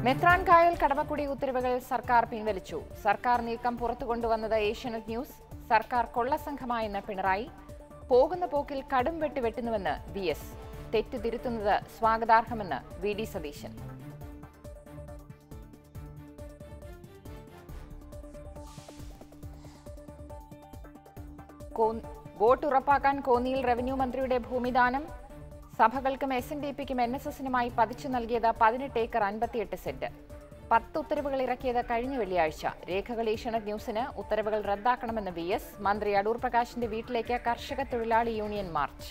മെത്രാൻ കായൽ കടമക്കുടി ഉത്തരവുകൾ സർക്കാർ പിൻവലിച്ചു സർക്കാർ നീക്കം പുറത്തു കൊണ്ടുവന്നത് ഏഷ്യാനെറ്റ് ന്യൂസ് സർക്കാർ കൊള്ളസംഘമായെന്ന് പിണറായി പോകുന്ന പോക്കിൽ കടും വെട്ട് വെട്ടുന്നുവെന്ന് വി എസ് തെറ്റ് തിരുത്തുന്നത് സ്വാഗതാർഹമെന്ന് വി ഡി സതീശൻ കോ- വോട്ട് ഉറപ്പാക്കാൻ കോന്നിയിൽ റവന്യൂ മന്ത്രിയുടെ ഭൂമിദാനം സഭകൾക്കും എസ് എൻ ഡി പിക്കും എൻ എസ് എസിനുമായി പതിച്ചു നൽകിയത് പതിനെട്ട് ഏക്കർ അൻപത്തിയെട്ട് സെന്റ് പത്ത് ഉത്തരവുകൾ ഇറക്കിയത് കഴിഞ്ഞ വെള്ളിയാഴ്ച രേഖകൾ ഏഷ്യാനെറ്റ് ന്യൂസിന് ഉത്തരവുകൾ റദ്ദാക്കണമെന്ന് വി എസ് മന്ത്രി അടൂർ പ്രകാശിന്റെ വീട്ടിലേക്ക് കർഷക തൊഴിലാളി യൂണിയൻ മാർച്ച്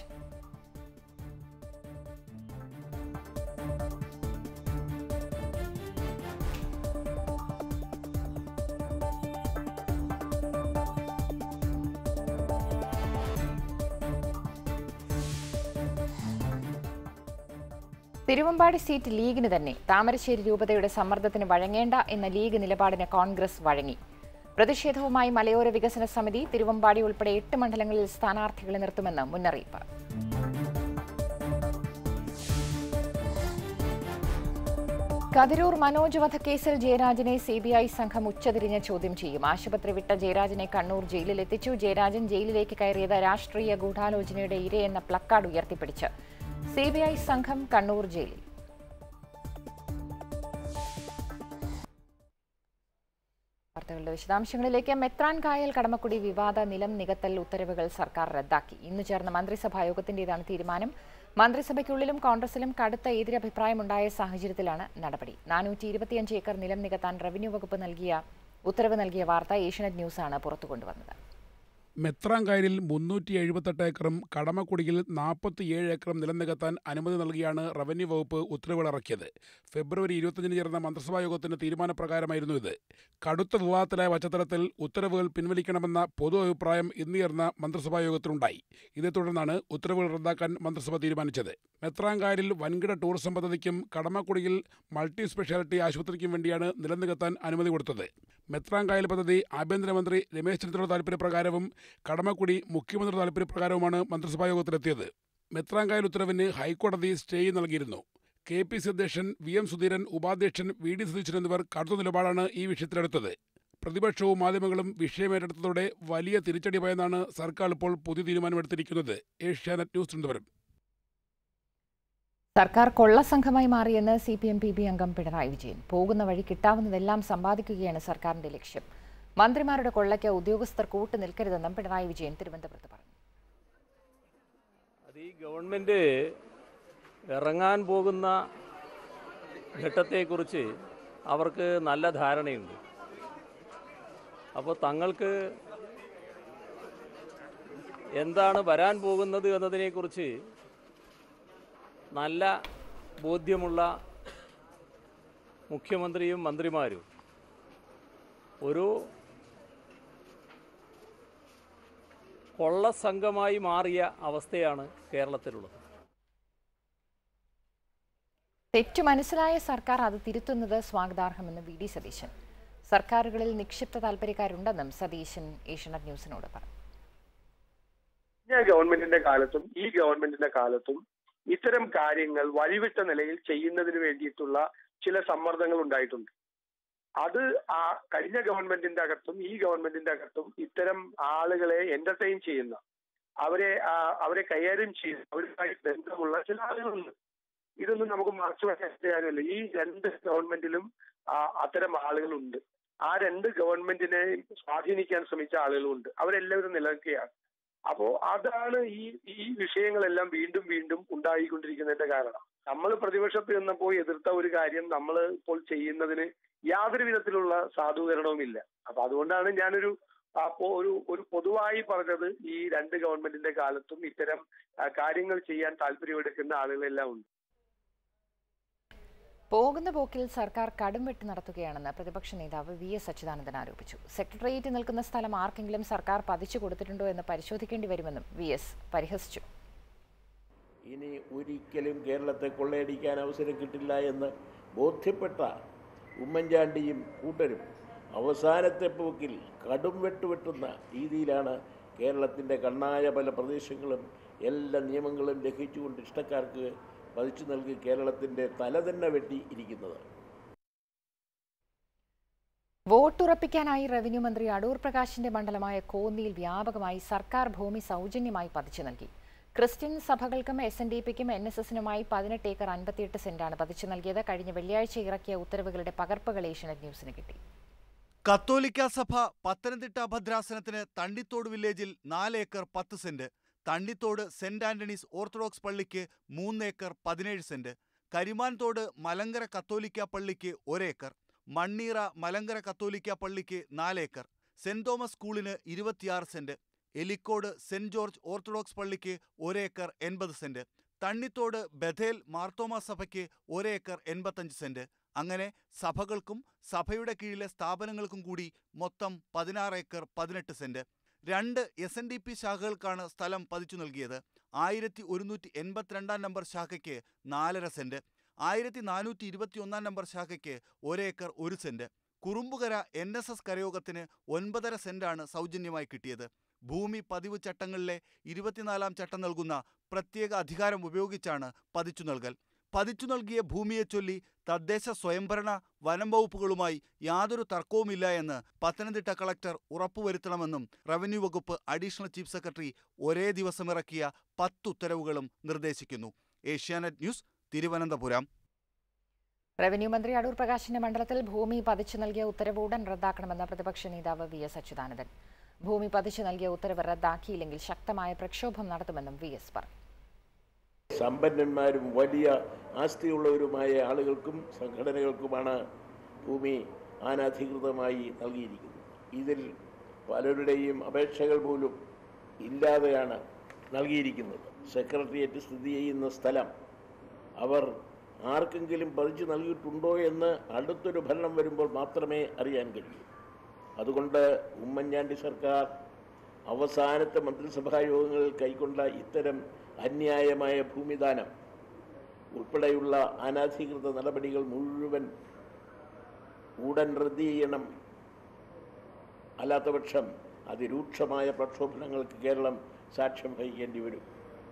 തിരുവമ്പാടി സീറ്റ് ലീഗിന് തന്നെ താമരശ്ശേരി രൂപതയുടെ സമ്മർദ്ദത്തിന് വഴങ്ങേണ്ട എന്ന ലീഗ് നിലപാടിന് കോൺഗ്രസ് വഴങ്ങി പ്രതിഷേധവുമായി മലയോര വികസന സമിതി തിരുവമ്പാടി ഉൾപ്പെടെ എട്ട് മണ്ഡലങ്ങളിൽ സ്ഥാനാർത്ഥികളെ നിർത്തുമെന്ന് മുന്നറിയിപ്പ് കതിരൂർ മനോജ് വധക്കേസിൽ ജയരാജനെ സി ബി ഐ സംഘം ഉച്ചതിരിഞ്ഞ് ചോദ്യം ചെയ്യും ആശുപത്രി വിട്ട ജയരാജനെ കണ്ണൂർ ജയിലിലെത്തിച്ചു ജയരാജൻ ജയിലിലേക്ക് കയറിയത് രാഷ്ട്രീയ ഗൂഢാലോചനയുടെ ഇരയെന്ന പ്ലക്കാർഡ് ഉയർത്തിപ്പിടിച്ച് സി ബി ഐ സംഘം കണ്ണൂർ ജയിലിൽ വാർത്തകളുടെ വിശദാംശങ്ങളിലേക്ക് മെത്രാൻ കായൽ കടമക്കുടി വിവാദ നിലം നികത്തൽ ഉത്തരവുകൾ സർക്കാർ റദ്ദാക്കി ഇന്ന് ചേർന്ന മന്ത്രിസഭാ യോഗത്തിന്റേതാണ് തീരുമാനം മന്ത്രിസഭയ്ക്കുള്ളിലും കോൺഗ്രസിലും കടുത്ത എതിരഭിപ്രായമുണ്ടായ സാഹചര്യത്തിലാണ് നടപടി നാനൂറ്റി ഇരുപത്തിയഞ്ച് ഏക്കർ നിലം നികത്താൻ റവന്യൂ വകുപ്പ് നൽകിയ ഉത്തരവ് നൽകിയ വാർത്ത ഏഷ്യനെറ്റ് ന്യൂസാണ് പുറത്തുകൊണ്ടുവന്നത് മെത്രാങ്കായലിൽ മുന്നൂറ്റി എഴുപത്തെട്ട് ഏക്കറും കടമക്കുടിയിൽ നാൽപ്പത്തിയേഴ് ഏക്കറും നിലം നികത്താൻ അനുമതി നൽകിയാണ് റവന്യൂ വകുപ്പ് ഉത്തരവുകൾ ഇറക്കിയത് ഫെബ്രുവരി ഇരുപത്തിയഞ്ചിന് ചേർന്ന മന്ത്രിസഭാ യോഗത്തിന്റെ തീരുമാനപ്രകാരമായിരുന്നു ഇത് കടുത്ത വിവാദത്തിലായ പശ്ചാത്തലത്തിൽ ഉത്തരവുകൾ പിൻവലിക്കണമെന്ന പൊതു അഭിപ്രായം ഇന്ന് ചേർന്ന മന്ത്രിസഭാ യോഗത്തിലുണ്ടായി ഇതേ തുടർന്നാണ് ഉത്തരവുകൾ റദ്ദാക്കാൻ മന്ത്രിസഭ തീരുമാനിച്ചത് മെത്രാങ്കായലിൽ വൻകിട ടൂറിസം പദ്ധതിക്കും കടമക്കുടിയിൽ മൾട്ടി സ്പെഷ്യാലിറ്റി ആശുപത്രിക്കും വേണ്ടിയാണ് നിലം നികത്താൻ അനുമതി കൊടുത്തത് മെത്രാങ്കായൽ പദ്ധതി ആഭ്യന്തരമന്ത്രി രമേശ് ചെന്നിത്തല താൽപര്യപ്രകാരവും കടമക്കുടി മുഖ്യമന്ത്രി താൽപര്യപ്രകാരവുമാണ് മന്ത്രിസഭാ യോഗത്തിലെത്തിയത് മെത്രാങ്കായൽ ഉത്തരവിന് ഹൈക്കോടതി സ്റ്റേ നൽകിയിരുന്നു കെ പി സി അധ്യക്ഷൻ വി എം സുധീരൻ ഉപാധ്യക്ഷൻ വി ഡി സതീശൻ എന്നിവർ കടുത്ത നിലപാടാണ് ഈ വിഷയത്തിലെടുത്തത് പ്രതിപക്ഷവും മാധ്യമങ്ങളും വിഷയമേറ്റെടുത്തതോടെ വലിയ തിരിച്ചടി ഭയന്നാണ് സർക്കാർ ഇപ്പോൾ പുതിയ തീരുമാനമെടുത്തിരിക്കുന്നത് ഏഷ്യാനെറ്റ് ന്യൂസ് തിരുവനന്തപുരം സർക്കാർ കൊള്ളസംഘമായി മാറിയെന്ന് C P M P B അംഗം പിണറായി വിജയൻ പോകുന്ന വഴി കിട്ടാവുന്നതെല്ലാം സമ്പാദിക്കുകയാണ് സർക്കാരിന്റെ ലക്ഷ്യം മന്ത്രിമാരുടെ കൊള്ളയ്ക്ക് ഉദ്യോഗസ്ഥർ കൂട്ടു നിൽക്കരുതെന്നും പിണറായി വിജയൻ തിരുവനന്തപുരത്ത് പറഞ്ഞു അത് ഈ ഗവൺമെൻറ് ഇറങ്ങാൻ പോകുന്ന ഘട്ടത്തെക്കുറിച്ച് അവർക്ക് നല്ല ധാരണയുണ്ട് അപ്പോൾ തങ്ങൾക്ക് എന്താണ് വരാൻ പോകുന്നത് എന്നതിനെക്കുറിച്ച് നല്ല ബോധ്യമുള്ള മുഖ്യമന്ത്രിയും മന്ത്രിമാരും ഒരു കൊള്ളസംഘമായി മാറിയ അവസ്ഥയാണ് കേരളത്തിലുള്ളത് തെറ്റു മനസ്സിലായ സർക്കാർ അത് തിരുത്തുന്നത് സ്വാഗതാർഹമെന്ന് വി ഡി സതീശൻ സർക്കാരുകളിൽ നിക്ഷിപ്ത താൽപര്യക്കാരുണ്ടെന്നും സതീശൻ ഏഷ്യനെറ്റ് ന്യൂസിനോട് പറഞ്ഞു കഴിഞ്ഞ ഗവൺമെന്റിന്റെ കാലത്തും ഈ ഗവൺമെന്റിന്റെ കാലത്തും ഇത്തരം കാര്യങ്ങൾ വഴിവിട്ട നിലയിൽ ചെയ്യുന്നതിന് വേണ്ടിയിട്ടുള്ള ചില സമ്മർദ്ദങ്ങൾ ഉണ്ടായിട്ടുണ്ട് അത് ആ കഴിഞ്ഞ ഗവൺമെന്റിന്റെ അകത്തും ഈ ഗവൺമെന്റിന്റെ അകത്തും ഇത്തരം ആളുകളെ എന്റർടൈൻ ചെയ്യുന്ന അവരെ ആ, അവരെ കൈകാര്യം ചെയ്യുന്ന അവരുമായി ബന്ധമുള്ള ചില ആളുകളുണ്ട് ഇതൊന്നും നമുക്ക് മറച്ചു വെക്കാൻ കാര്യമല്ല ഈ രണ്ട് ഗവൺമെന്റിലും ആ, അത്തരം ആളുകളുണ്ട് ആ രണ്ട് ഗവൺമെന്റിനെ സ്വാധീനിക്കാൻ ശ്രമിച്ച ആളുകളുണ്ട് അവരെല്ലാവരും നിലനിൽക്കുകയാണ് അപ്പോ അതാണ് ഈ ഈ വിഷയങ്ങളെല്ലാം വീണ്ടും വീണ്ടും ഉണ്ടായിക്കൊണ്ടിരിക്കുന്നതിന്റെ കാരണം നമ്മൾ പ്രതിപക്ഷത്ത് നിന്നപ്പോൾ എതിർത്ത ഒരു കാര്യം നമ്മൾ ഇപ്പോൾ ചെയ്യുന്നതിന് യാതൊരു വിധത്തിലുള്ള സാധൂകരണവുമില്ല അപ്പൊ അതുകൊണ്ടാണ് ഞാനൊരു അപ്പോ ഒരു ഒരു പൊതുവായി പറഞ്ഞത് ഈ രണ്ട് ഗവൺമെന്റിന്റെ കാലത്തും ഇത്തരം ആ, കാര്യങ്ങൾ ചെയ്യാൻ താല്പര്യമെടുക്കുന്ന ആളുകളെല്ലാം ഉണ്ട് പോകുന്ന പോക്കിൽ സർക്കാർ കടുംവെട്ട് നടത്തുകയാണെന്ന് പ്രതിപക്ഷ നേതാവ് വി എസ് അച്യുതാനന്ദൻ ആരോപിച്ചു സെക്രട്ടേറിയറ്റ് നിൽക്കുന്ന സ്ഥലം ആർക്കെങ്കിലും സർക്കാർ പതിച്ചു കൊടുത്തിട്ടുണ്ടോ എന്ന് പരിശോധിക്കേണ്ടി വരുമെന്നും വി എസ് പരിഹസിച്ചു ഇനി ഒരിക്കലും കേരളത്തെ കൊള്ളയടിക്കാൻ അവസരം കിട്ടില്ല എന്ന് ബോധ്യപ്പെട്ട ഉമ്മൻചാണ്ടിയും കൂട്ടരും അവസാനത്തെ പോക്കിൽ കടും വെട്ടുവെട്ടുന്ന രീതിയിലാണ് കേരളത്തിൻ്റെ കണ്ണായ പല പ്രദേശങ്ങളും എല്ലാ നിയമങ്ങളും ലംഘിച്ചുകൊണ്ട് ഇഷ്ടക്കാർക്ക് പതിച്ചു നൽകി കേരളത്തിൻ്റെ തല തന്നെ വെട്ടി ഇരിക്കുന്നത് വോട്ടുറപ്പിക്കാനായി റവന്യൂ മന്ത്രി അടൂർ പ്രകാശിന്റെ മണ്ഡലമായ കോന്നിയിൽ വ്യാപകമായി സർക്കാർ ഭൂമി സൗജന്യമായി പതിച്ചു നൽകി ക്രിസ്ത്യൻ സഭകൾക്കും എസ് എൻ ഡി പിക്കും എൻ എസ് എസിനുമായി പതിനെട്ട് ഏക്കർ അൻപത്തിയെട്ട് സെന്റാണ് പതിച്ചു നൽകിയത് കഴിഞ്ഞ വെള്ളിയാഴ്ച ഇറക്കിയ ഉത്തരവുകളുടെ പകർപ്പുകൾ ഏഷ്യനെറ്റ് ന്യൂസിന് കിട്ടി കത്തോലിക്ക സഭ പത്തനംതിട്ട ഭദ്രാസനത്തിന് തണ്ടിത്തോട് വില്ലേജിൽ നാല് ഏക്കർ പത്ത് cent Thandithode Saint Antony's orthodox പള്ളിക്ക് മൂന്ന് ഏക്കർ പതിനേഴ് സെന്റ് കരിമാൻതോട് മലങ്കര കത്തോലിക്ക പള്ളിക്ക് ഒരേക്കർ മണ്ണീറ മലങ്കര കത്തോലിക്ക പള്ളിക്ക് നാലേക്കർ സെന്റ് തോമസ് സ്കൂളിന് ഇരുപത്തിയാറ് cent Elikkode Saint George orthodox പള്ളിക്ക് ഒരേക്കർ എൺപത് സെന്റ് തണ്ണിത്തോട് ബഥേൽ മാർത്തോമ സഭയ്ക്ക് ഒരേക്കർ എൺപത്തഞ്ച് സെന്റ് അങ്ങനെ സഭകൾക്കും സഭയുടെ കീഴിലെ സ്ഥാപനങ്ങൾക്കും കൂടി മൊത്തം പതിനാറ് ഏക്കർ പതിനെട്ട് സെന്റ് രണ്ട് എസ് എൻ ഡി പി ശാഖകൾക്കാണ് സ്ഥലം പതിച്ചു നൽകിയത് ആയിരത്തി ഒരുന്നൂറ്റി എൺപത്തിരണ്ടാം നമ്പർ ശാഖയ്ക്ക് നാലര സെന്റ് ആയിരത്തി നാനൂറ്റി ഇരുപത്തി ഒന്നാം നമ്പർ ശാഖയ്ക്ക് ഒരേക്കർ ഒരു cent Kurumbukara N S S കരയോഗത്തിന് ഒൻപതര സെന്റാണ് സൗജന്യമായി കിട്ടിയത് ഭൂമി പതിവ് ചട്ടങ്ങളിലെ ഇരുപത്തിനാലാം ചട്ടം നൽകുന്ന പ്രത്യേക അധികാരം ഉപയോഗിച്ചാണ് പതിച്ചു നൽകൽ പതിച്ചു നൽകിയ ഭൂമിയെ ചൊല്ലി തദ്ദേശ സ്വയംഭരണ വനം വകുപ്പുകളുമായി യാതൊരു തർക്കവുമില്ല എന്ന് പത്തനംതിട്ട കളക്ടർ ഉറപ്പുവരുത്തണമെന്നും റവന്യൂ വകുപ്പ് അഡീഷണൽ ചീഫ് സെക്രട്ടറി ഒരേ ദിവസം ഇറക്കിയ പത്ത് ഉത്തരവുകളും നിർദ്ദേശിക്കുന്നു ഏഷ്യാനെറ്റ് ന്യൂസ് തിരുവനന്തപുരം റവന്യൂ മന്ത്രി അടൂർ പ്രകാശിന്റെ മണ്ഡലത്തിൽ ഭൂമി പതിച്ചു നൽകിയ ഉത്തരവ് ഉടൻ റദ്ദാക്കണമെന്ന പ്രതിപക്ഷ നേതാവ് വി എസ് അച്യുതാനന്ദൻ ഭൂമി പതിച്ചു നൽകിയ ഉത്തരവ് റദ്ദാക്കിയില്ലെങ്കിൽ ശക്തമായ പ്രക്ഷോഭം നടത്തുമെന്നും വി എസ് പറഞ്ഞു സമ്പന്നന്മാരും വലിയ ആസ്തിയുള്ളവരുമായ ആളുകൾക്കും സംഘടനകൾക്കുമാണ് ഭൂമി അനധികൃതമായി നൽകിയിരിക്കുന്നത് ഇതിൽ പലരുടെയും അപേക്ഷകൾ പോലും ഇല്ലാതെയാണ് നൽകിയിരിക്കുന്നത് സെക്രട്ടേറിയറ്റ് സ്ഥിതി ചെയ്യുന്ന സ്ഥലം അവർ ആർക്കെങ്കിലും പതിച്ചു നൽകിയിട്ടുണ്ടോ എന്ന് അടുത്തൊരു ഭരണം വരുമ്പോൾ മാത്രമേ അറിയാൻ കഴിയൂ അതുകൊണ്ട് ഉമ്മൻചാണ്ടി സർക്കാർ അവസാനത്തെ മന്ത്രിസഭാ യോഗങ്ങളിൽ കൈക്കൊണ്ട ഇത്തരം അന്യായമായ ഭൂമിദാനം ഉൾപ്പെടെയുള്ള അനധികൃത നടപടികൾ മുഴുവൻ ഉടൻ റദ്ദ് ചെയ്യണം അല്ലാത്തപക്ഷം അതിരൂക്ഷമായ പ്രക്ഷോഭങ്ങൾക്ക് കേരളം സാക്ഷ്യം വഹിക്കേണ്ടി വരും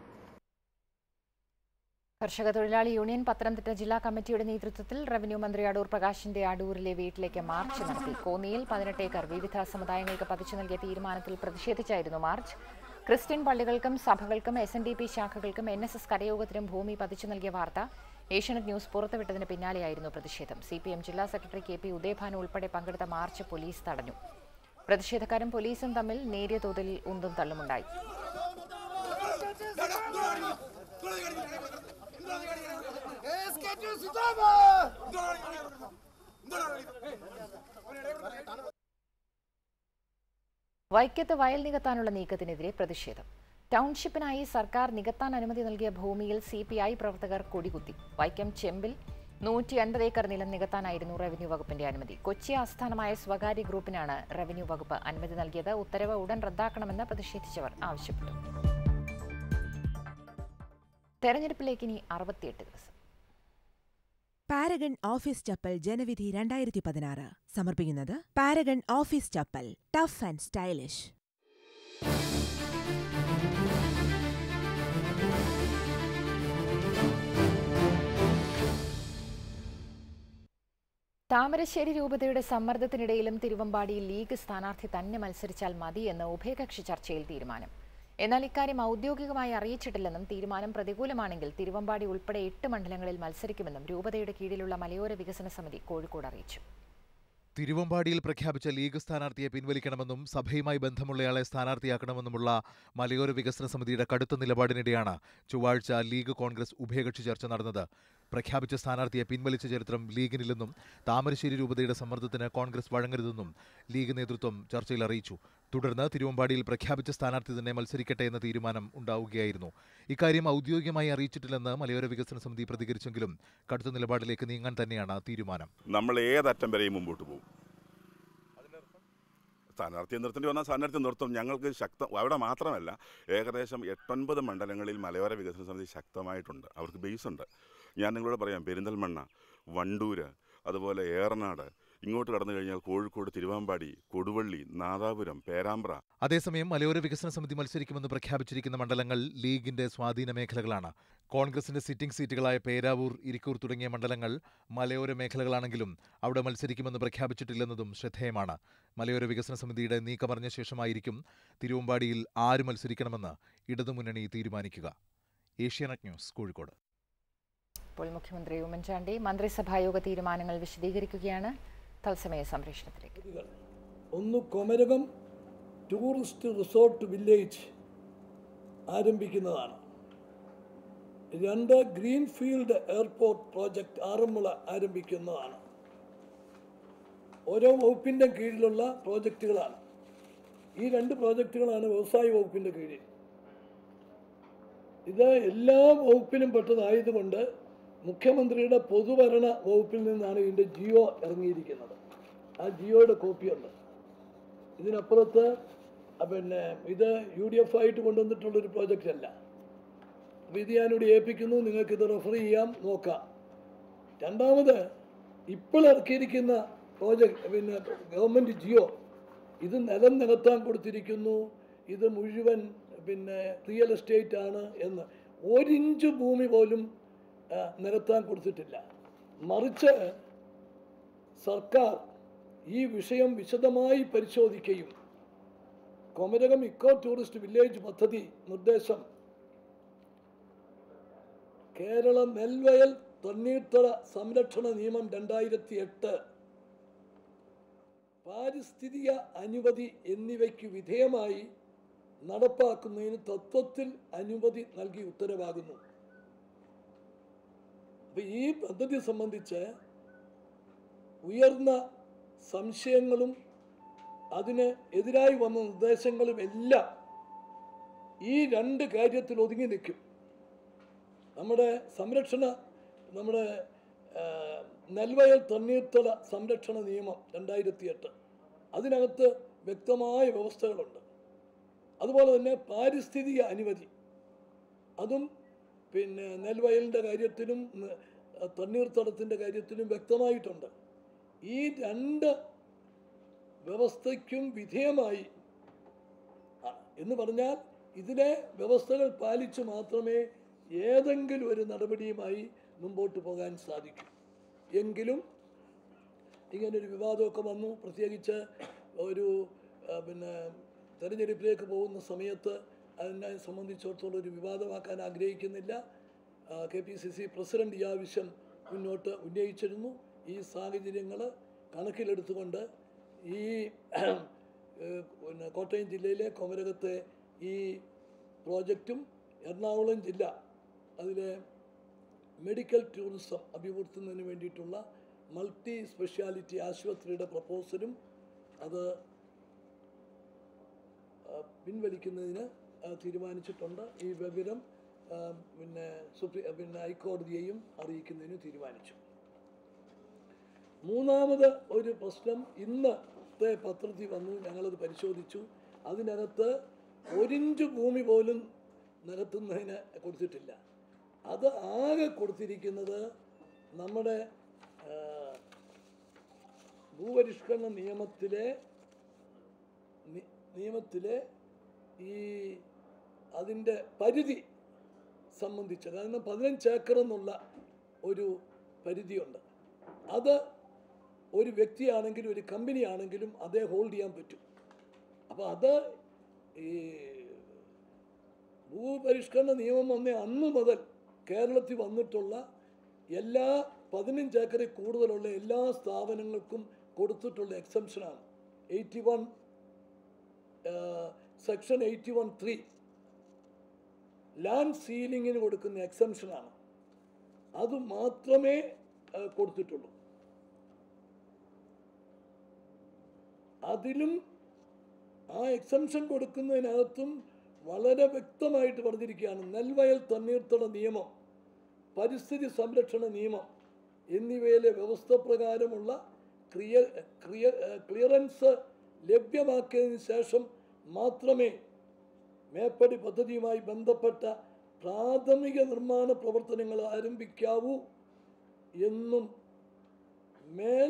കർഷക തൊഴിലാളി യൂണിയൻ പത്തനംതിട്ട ജില്ലാ കമ്മിറ്റിയുടെ നേതൃത്വത്തിൽ റവന്യൂ മന്ത്രി അടൂർ പ്രകാശിന്റെ അടൂരിലെ വീട്ടിലേക്ക് മാർച്ച് നടത്തി കോന്നിയിൽ പതിനെട്ട് ഏക്കർ വിവിധ സമുദായങ്ങൾക്ക് പതിച്ചു നൽകിയ തീരുമാനത്തിൽ പ്രതിഷേധിച്ചായിരുന്നു മാർച്ച് ക്രിസ്ത്യൻ പള്ളികൾക്കും സഭകൾക്കും എസ് എൻ ഡി പി ശാഖകൾക്കും എൻ എസ് എസ് കരയോഗത്തിനും ഭൂമി പതിച്ചു നൽകിയ വാർത്ത ഏഷ്യനെറ്റ് ന്യൂസ് പുറത്തുവിട്ടതിന് പിന്നാലെയായിരുന്നു പ്രതിഷേധം സി പി എം ജില്ലാ സെക്രട്ടറി കെ പി ഉദയഭാനു ഉൾപ്പെടെ പങ്കെടുത്ത മാർച്ച് പോലീസ് തടഞ്ഞു പ്രതിഷേധക്കാരും പോലീസും തമ്മിൽ നേരിയ തോതിൽ ഉന്തും തള്ളുമുണ്ടായി വൈക്കത്ത് വയൽ നികത്താനുള്ള നീക്കത്തിനെതിരെ പ്രതിഷേധം ടൗൺഷിപ്പിനായി സർക്കാർ നികത്താൻ അനുമതി നൽകിയ ഭൂമിയിൽ സി പി ഐ പ്രവർത്തകർ കൊടികുത്തി വൈക്കം ചെമ്പിൽ നൂറ്റി അൻപത് ഏക്കർ നിലം നികത്താനായിരുന്നു റവന്യൂ വകുപ്പിന്റെ അനുമതി കൊച്ചി ആസ്ഥാനമായ സ്വകാര്യ ഗ്രൂപ്പിനാണ് റവന്യൂ വകുപ്പ് അനുമതി നൽകിയത് ഉത്തരവ് ഉടൻ റദ്ദാക്കണമെന്ന് പ്രതിഷേധിച്ചവർ ആവശ്യപ്പെട്ടു തെരഞ്ഞെടുപ്പിലേക്ക് ഇനി അറുപത്തിയെട്ട് ദിവസം പാരഗൺ ഓഫീസ് ചപ്പൽ ജനവിധി രണ്ടായിരത്തി പതിനാറ് സമർപ്പിക്കുന്നത് Paragon office chappal tough and stylish Thamarassery രൂപതയുടെ സമ്മർദ്ദത്തിനിടയിലും തിരുവമ്പാടിയിൽ ലീഗ് സ്ഥാനാർത്ഥി തന്നെ മത്സരിച്ചാൽ മതിയെന്ന് ഉഭയകക്ഷി ചർച്ചയിൽ തീരുമാനം എന്നാൽ ഇക്കാര്യം ഔദ്യോഗികമായി അറിയിച്ചിട്ടില്ലെന്നും തീരുമാനം പ്രതികൂലമാണെങ്കിൽ തിരുവമ്പാടി ഉൾപ്പെടെ എട്ട് മണ്ഡലങ്ങളിൽ മത്സരിക്കുമെന്നും രൂപതയുടെ കീഴിലുള്ള മലയോര വികസന സമിതി കോഴിക്കോട് അറിയിച്ചു തിരുവമ്പാടിയിൽ പ്രഖ്യാപിച്ച ലീഗ് സ്ഥാനാർത്ഥിയെ പിൻവലിക്കണമെന്നും സഭയുമായി ബന്ധമുള്ളയാളെ സ്ഥാനാർത്ഥിയാക്കണമെന്നുമുള്ള മലയോര വികസന സമിതിയുടെ കടുത്ത നിലപാടിനിടെയാണ് ചൊവ്വാഴ്ച ലീഗ് കോൺഗ്രസ് ഉഭയകക്ഷി ചർച്ച നടന്നത് പ്രഖ്യാപിച്ച സ്ഥാനാർത്ഥിയെ പിൻവലിച്ച ചരിത്രം ലീഗിനില്ലെന്നും താമരശ്ശേരി രൂപതയുടെ സമ്മർദ്ദത്തിന് കോൺഗ്രസ് വഴങ്ങരുതെന്നും ലീഗ് നേതൃത്വം ചർച്ചയിൽ അറിയിച്ചു തുടർന്ന് തിരുവമ്പാടിയിൽ പ്രഖ്യാപിച്ച സ്ഥാനാർത്ഥി തന്നെ മത്സരിക്കട്ടെ എന്ന തീരുമാനം ഉണ്ടാവുകയായിരുന്നു ഇക്കാര്യം ഔദ്യോഗികമായി അറിയിച്ചിട്ടില്ലെന്ന് മലയോര വികസന സമിതി പ്രതികരിച്ചെങ്കിലും കടുത്ത നിലപാടിലേക്ക് നീങ്ങാൻ തന്നെയാണ് തീരുമാനം നമ്മൾ ഏതറ്റം വരെയും മുമ്പോട്ട് പോകും സ്ഥാനാർത്ഥിയെ നിർത്തേണ്ടി വന്നാൽ സ്ഥാനാർത്ഥി നിർത്തും ഞങ്ങൾക്ക് ശക്ത അവിടെ മാത്രമല്ല ഏകദേശം എട്ടൊൻപത് മണ്ഡലങ്ങളിൽ മലയോര വികസന സമിതി ശക്തമായിട്ടുണ്ട് അവർക്ക് ബേസ് ഉണ്ട് ഞാൻ നിങ്ങളോട് പറയാം പെരിന്തൽമണ്ണ വണ്ടൂര് അതുപോലെ ഏറനാട് ഇങ്ങോട്ട് കടന്നു കഴിഞ്ഞാൽ കോഴിക്കോട് തിരുവാമ്പാടി കൊടുവള്ളി നാദാപുരം പേരാമ്പ്ര അതേസമയം മലയോര വികസന സമിതി മത്സരിക്കുമെന്ന് പ്രഖ്യാപിച്ചിരിക്കുന്ന മണ്ഡലങ്ങൾ ലീഗിന്റെ സ്വാധീന മേഖലകളാണ് കോൺഗ്രസിന്റെ സിറ്റിംഗ് സീറ്റുകളായ പേരാവൂർ ഇരിക്കൂർ തുടങ്ങിയ മണ്ഡലങ്ങൾ മലയോര മേഖലകളാണെങ്കിലും അവിടെ മത്സരിക്കുമെന്ന് പ്രഖ്യാപിച്ചിട്ടില്ലെന്നതും ശ്രദ്ധേയമാണ് മലയോര വികസന സമിതിയുടെ നീക്കമറിഞ്ഞ ശേഷമായിരിക്കും തിരുവമ്പാടിയിൽ ആര് മത്സരിക്കണമെന്ന് ഇടതുമുന്നണി തീരുമാനിക്കുക ഏഷ്യാനെറ്റ് ന്യൂസ് കോഴിക്കോട് ഇപ്പോൾ മുഖ്യമന്ത്രി ഉമ്മൻചാണ്ടി മന്ത്രിസഭായോഗ തീരുമാനങ്ങൾ വിശദീകരിക്കുകയാണ് തത്സമയ സംപ്രേഷണത്തിലേക്ക് ഒന്ന് കൊമരകം ടൂറിസ്റ്റ് റിസോർട്ട് വില്ലേജ് ആരംഭിക്കുന്നതാണ് രണ്ട് ഗ്രീൻഫീൽഡ് എയർപോർട്ട് പ്രോജക്റ്റ് ആറന്മുള ആരംഭിക്കുന്നതാണ് ഓരോ വകുപ്പിൻ്റെ കീഴിലുള്ള പ്രോജക്റ്റുകളാണ് ഈ രണ്ട് പ്രോജക്റ്റുകളാണ് വ്യവസായ വകുപ്പിൻ്റെ കീഴിൽ ഇത് എല്ലാ വകുപ്പിലും പെട്ടതായതുകൊണ്ട് മുഖ്യമന്ത്രിയുടെ പൊതുഭരണ വകുപ്പിൽ നിന്നാണ് ഇതിൻ്റെ ജിയോ ഇറങ്ങിയിരിക്കുന്നത് ആ ജിയോയുടെ കോപ്പിയുണ്ട് ഇതിനപ്പുറത്ത് ആ പിന്നെ ഇത് യു ഡി എഫ് ആയിട്ട് കൊണ്ടുവന്നിട്ടുള്ളൊരു പ്രോജക്റ്റ് അല്ല അപ്പോൾ ഇത് ഞാനിവിടെ ഏൽപ്പിക്കുന്നു നിങ്ങൾക്കിത് റെഫർ ചെയ്യാം നോക്കാം രണ്ടാമത് ഇപ്പോൾ ഇറക്കിയിരിക്കുന്ന പ്രോജക്റ്റ് പിന്നെ ഗവൺമെൻറ് ജിയോ ഇത് നിലം നികത്താൻ കൊടുത്തിരിക്കുന്നു ഇത് മുഴുവൻ പിന്നെ റിയൽ എസ്റ്റേറ്റ് ആണ് എന്ന് ഒരിഞ്ച് ഭൂമി പോലും ആ, നികത്താൻ കൊടുത്തിട്ടില്ല മറിച്ച് സർക്കാർ ഈ വിഷയം വിശദമായി പരിശോധിക്കുകയും കൊമരകം ഇക്കോ ടൂറിസ്റ്റ് വില്ലേജ് പദ്ധതി നിർദ്ദേശം കേരള നെൽവയൽ തണ്ണീർത്തട സംരക്ഷണ നിയമം രണ്ടായിരത്തി എട്ട് പാരിസ്ഥിതിക അനുമതി എന്നിവയ്ക്ക് വിധേയമായി നടപ്പാക്കുന്നതിന് തത്വത്തിൽ അനുമതി നൽകി ഉത്തരവാകുന്നു അപ്പൊ ഈ പദ്ധതി സംബന്ധിച്ച് ഉയർന്ന സംശയങ്ങളും അതിന് എതിരായി വന്ന നിർദ്ദേശങ്ങളും എല്ലാം ഈ രണ്ട് കാര്യത്തിൽ ഒതുങ്ങി നിൽക്കും നമ്മുടെ സംരക്ഷണ നമ്മുടെ ആ, നെൽവയൽ തണ്ണീർത്തട സംരക്ഷണ നിയമം രണ്ടായിരത്തി എട്ട് അതിനകത്ത് വ്യക്തമായ വ്യവസ്ഥകളുണ്ട് അതുപോലെ തന്നെ പാരിസ്ഥിതിക അനുമതി അതും പിന്നെ നെൽവയലിൻ്റെ കാര്യത്തിലും ന- തണ്ണീർത്തടത്തിൻ്റെ കാര്യത്തിലും വ്യക്തമായിട്ടുണ്ട് ഈ രണ്ട് വ്യവസ്ഥയ്ക്കും വിധേയമായി ആ, എന്ന് പറഞ്ഞാൽ ഇതിലെ വ്യവസ്ഥകൾ പാലിച്ച് മാത്രമേ ഏതെങ്കിലും ഒരു നടപടിയുമായി മുമ്പോട്ട് പോകാൻ സാധിക്കൂ എങ്കിലും ഇങ്ങനൊരു വിവാദമൊക്കെ വന്നു പ്രത്യേകിച്ച് ഒരു ആ, പിന്നെ തെരഞ്ഞെടുപ്പിലേക്ക് പോകുന്ന സമയത്ത് അതിനെ സംബന്ധിച്ചിടത്തോളം ഒരു വിവാദമാക്കാൻ ആഗ്രഹിക്കുന്നില്ല K P C C president ഈ ആവശ്യം മുന്നോട്ട് ഉന്നയിച്ചിരുന്നു ഈ സാഹചര്യങ്ങൾ കണക്കിലെടുത്തുകൊണ്ട് ഈ ഏഹ്, പിന്നെ കോട്ടയം ജില്ലയിലെ കൊമരകത്തെ ഈ പ്രോജക്റ്റും എറണാകുളം ജില്ല അതിലെ മെഡിക്കൽ ടൂറിസം അഭിവൃദ്ധിക്കുന്നതിന് വേണ്ടിയിട്ടുള്ള മൾട്ടി സ്പെഷ്യാലിറ്റി ആശുപത്രിയുടെ പ്രപ്പോസലും അത് ആ, പിൻവലിക്കുന്നതിന് ആ, തീരുമാനിച്ചിട്ടുണ്ട് ഈ വിവരം ആ, പിന്നെ സുപ്രീം പിന്നെ ഹൈക്കോടതിയെയും അറിയിക്കുന്നതിന് തീരുമാനിച്ചു മൂന്നാമത് ഒരു പ്രശ്നം ഇന്നത്തെ പത്രത്തിൽ വന്നു ഞങ്ങളത് പരിശോധിച്ചു അതിനകത്ത് ഒരിഞ്ച് ഭൂമി പോലും നികത്തുന്നതിന് കൊടുത്തിട്ടില്ല അത് ആകെ കൊടുത്തിരിക്കുന്നത് നമ്മുടെ ആ, ഭൂപരിഷ്കരണ നിയമത്തിലെ നി- നിയമത്തിലെ ഈ അതിൻ്റെ പരിധി സംബന്ധിച്ച് കാരണം പതിനഞ്ച് ഏക്കർ എന്നുള്ള ഒരു പരിധിയുണ്ട് അത് ഒരു വ്യക്തിയാണെങ്കിലും ഒരു കമ്പനി ആണെങ്കിലും അതേ ഹോൾഡ് ചെയ്യാൻ പറ്റും അപ്പോൾ അത് ഈ ഭൂപരിഷ്കരണ നിയമം വന്ന അന്ന് മുതൽ കേരളത്തിൽ വന്നിട്ടുള്ള എല്ലാ പതിനഞ്ച് ഏക്കറിൽ കൂടുതലുള്ള എല്ലാ സ്ഥാപനങ്ങൾക്കും കൊടുത്തിട്ടുള്ള എക്സംഷനാണ് eighty one section eighty one three land സീലിങ്ങിന് കൊടുക്കുന്ന എക്സംഷനാണ് അത് മാത്രമേ ആ, കൊടുത്തിട്ടുള്ളൂ അതിലും ആ എക്സംഷൻ കൊടുക്കുന്നതിനകത്തും വളരെ വ്യക്തമായിട്ട് പറഞ്ഞിരിക്കുകയാണ് നെൽവയൽ തണ്ണീർത്തട നിയമം പരിസ്ഥിതി സംരക്ഷണ നിയമം എന്നിവയിലെ വ്യവസ്ഥ പ്രകാരമുള്ള ക്രിയ ക്രിയ ക്ലിയറൻസ് ലഭ്യമാക്കിയതിന് ശേഷം മാത്രമേ മേപ്പടി പദ്ധതിയുമായി ബന്ധപ്പെട്ട പ്രാഥമിക നിർമ്മാണ പ്രവർത്തനങ്ങൾ ആരംഭിക്കാവൂ എന്നും മേൽ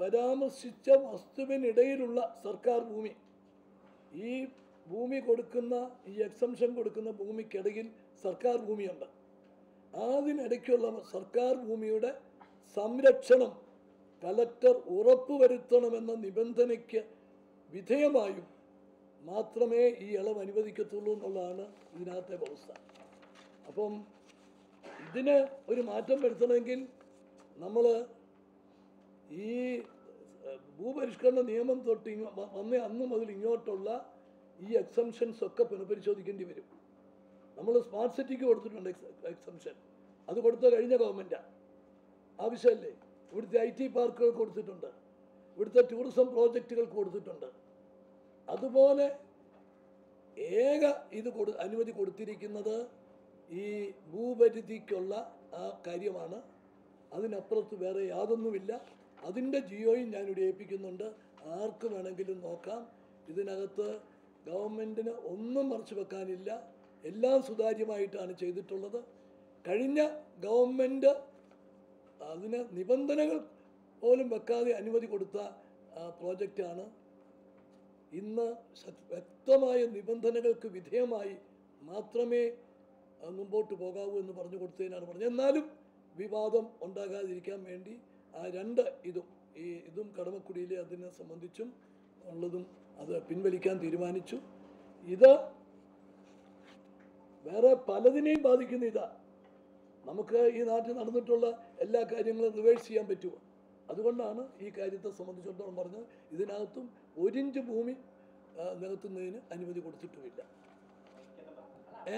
പരാമർശിച്ച വസ്തുവിനിടയിലുള്ള സർക്കാർ ഭൂമി ഈ ഭൂമി കൊടുക്കുന്ന ഈ എക്സംഷൻ കൊടുക്കുന്ന ഭൂമിക്കിടയിൽ സർക്കാർ ഭൂമിയുണ്ട് അതിനിടയ്ക്കുള്ള സർക്കാർ ഭൂമിയുടെ സംരക്ഷണം കലക്ടർ ഉറപ്പുവരുത്തണമെന്ന നിബന്ധനയ്ക്ക് വിധേയമായും മാത്രമേ ഈ ഇളവ് അനുവദിക്കത്തുള്ളൂ എന്നുള്ളതാണ് ഇതിനകത്തെ വ്യവസ്ഥ അപ്പം ഇതിന് ഒരു മാറ്റം വരുത്തണമെങ്കിൽ നമ്മൾ ഈ ഏഹ്, ഭൂപരിഷ്കരണ നിയമം തൊട്ട് ഇങ്ങോ വ- വന്ന അന്ന് മുതൽ ഇങ്ങോട്ടുള്ള ഈ എക്സംഷൻസ് ഒക്കെ പുനഃപരിശോധിക്കേണ്ടി വരും നമ്മൾ സ്മാർട്ട് സിറ്റിക്ക് കൊടുത്തിട്ടുണ്ട് എക്സംഷൻ അത് കൊടുത്ത കഴിഞ്ഞ ഗവൺമെൻറ്റാണ് ആവശ്യമല്ലേ ഇവിടുത്തെ ഐ ടി പാർക്കുകൾ കൊടുത്തിട്ടുണ്ട് ഇവിടുത്തെ ടൂറിസം പ്രോജക്റ്റുകൾക്ക് കൊടുത്തിട്ടുണ്ട് അതുപോലെ ഏക ഇത് കൊടു അനുമതി കൊടുത്തിരിക്കുന്നത് ഈ ഭൂപരിധിക്കുള്ള ആ കാര്യമാണ് അതിനപ്പുറത്ത് വേറെ യാതൊന്നുമില്ല അതിൻ്റെ ജിയോയും ഞാനിവിടെ ഏൽപ്പിക്കുന്നുണ്ട് ആർക്ക് വേണമെങ്കിലും നോക്കാം ഇതിനകത്ത് ഗവൺമെൻറ്റിന് ഒന്നും മറച്ചു വെക്കാനില്ല എല്ലാം സുതാര്യമായിട്ടാണ് ചെയ്തിട്ടുള്ളത് കഴിഞ്ഞ ഗവൺമെൻറ് അതിന് നിബന്ധനകൾ പോലും വെക്കാതെ അനുമതി കൊടുത്ത ആ, പ്രോജക്റ്റാണ് ഇന്ന് ശ- വ്യക്തമായ നിബന്ധനകൾക്ക് വിധേയമായി മാത്രമേ ആ, മുമ്പോട്ട് പോകാവൂ എന്ന് പറഞ്ഞു കൊടുത്തതിനാണ് പറഞ്ഞത് എന്നാലും വിവാദം ഉണ്ടാകാതിരിക്കാൻ വേണ്ടി ആ രണ്ട് ഇതും ഈ ഇതും കടമക്കുടിയിലെ അതിനെ സംബന്ധിച്ചും ഉള്ളതും അത് പിൻവലിക്കാൻ തീരുമാനിച്ചു ഇത് വേറെ പലതിനെയും ബാധിക്കുന്ന ഇതാ നമുക്ക് ഈ നാട്ടിൽ നടന്നിട്ടുള്ള എല്ലാ കാര്യങ്ങളും റിവേഴ്സ് ചെയ്യാൻ പറ്റുമോ അതുകൊണ്ടാണ് ഈ കാര്യത്തെ സംബന്ധിച്ചിടത്തോളം പറഞ്ഞത് ഇതിനകത്തും ഒരിഞ്ച് ഭൂമി ആ, നികത്തുന്നതിന് അനുമതി കൊടുത്തിട്ടുമില്ല ഏ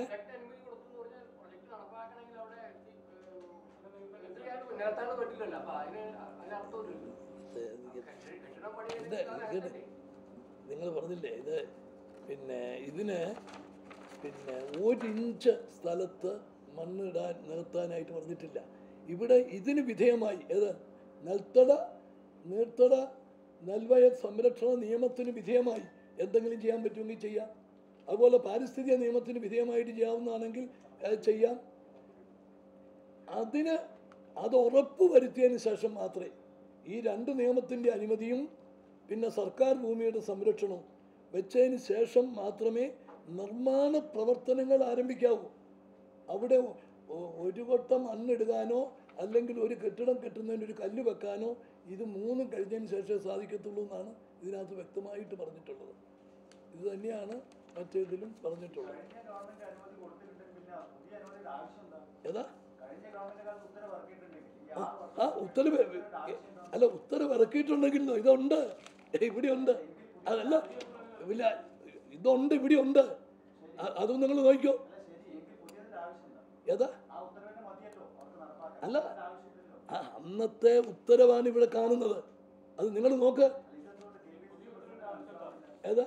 ഇത് ഇത് നിങ്ങൾ പറഞ്ഞില്ലേ ഇത് പിന്നെ ഇതിന് പിന്നെ ഒരിഞ്ച് സ്ഥലത്ത് മണ്ണിടാൻ നികത്താനായിട്ട് പറഞ്ഞിട്ടില്ല ഇവിടെ ഇതിന് വിധേയമായി ഏത് നെൽത്തട നീർത്തട നെൽവയൽ സംരക്ഷണ നിയമത്തിന് വിധേയമായി എന്തെങ്കിലും ചെയ്യാൻ പറ്റുമെങ്കിൽ ചെയ്യാം അതുപോലെ പാരിസ്ഥിതിക നിയമത്തിന് വിധേയമായിട്ട് ചെയ്യാവുന്നതാണെങ്കിൽ അത് ചെയ്യാം അതിന് അത് ഉറപ്പ് വരുത്തിയതിന് ശേഷം മാത്രമേ ഈ രണ്ട് നിയമത്തിൻ്റെ അനുമതിയും പിന്നെ സർക്കാർ ഭൂമിയുടെ സംരക്ഷണവും വെച്ചതിന് ശേഷം മാത്രമേ നിർമ്മാണ പ്രവർത്തനങ്ങൾ ആരംഭിക്കാവൂ അവിടെ ഒ- ഒരു വട്ടം മണ്ണിടുകാനോ അല്ലെങ്കിൽ ഒരു കെട്ടിടം കെട്ടുന്നതിന് ഒരു കല്ല് വെക്കാനോ ഇത് മൂന്നും കഴിഞ്ഞതിന് ശേഷമേ സാധിക്കത്തുള്ളൂ എന്നാണ് ഇതിനകത്ത് വ്യക്തമായിട്ട് പറഞ്ഞിട്ടുള്ളത് ഇത് തന്നെയാണ് മറ്റേതിലും പറഞ്ഞിട്ടുള്ളത് ഏതാ ആ, ആ ഉത്തരവ് എ- അല്ല ഉത്തരവ് ഇറക്കിയിട്ടുണ്ടെങ്കിൽ ഇതുണ്ട് ഇവിടെ ഉണ്ട് അതല്ല ഇല്ല ഇതുണ്ട് ഇവിടെ ഉണ്ട് അ- അതും നിങ്ങൾ നോക്കിക്കോ ഏതാ അല്ല ആ, അന്നത്തെ ഉത്തരവാണ് ഇവിടെ കാണുന്നത് അത് നിങ്ങൾ നോക്ക് ഏതാ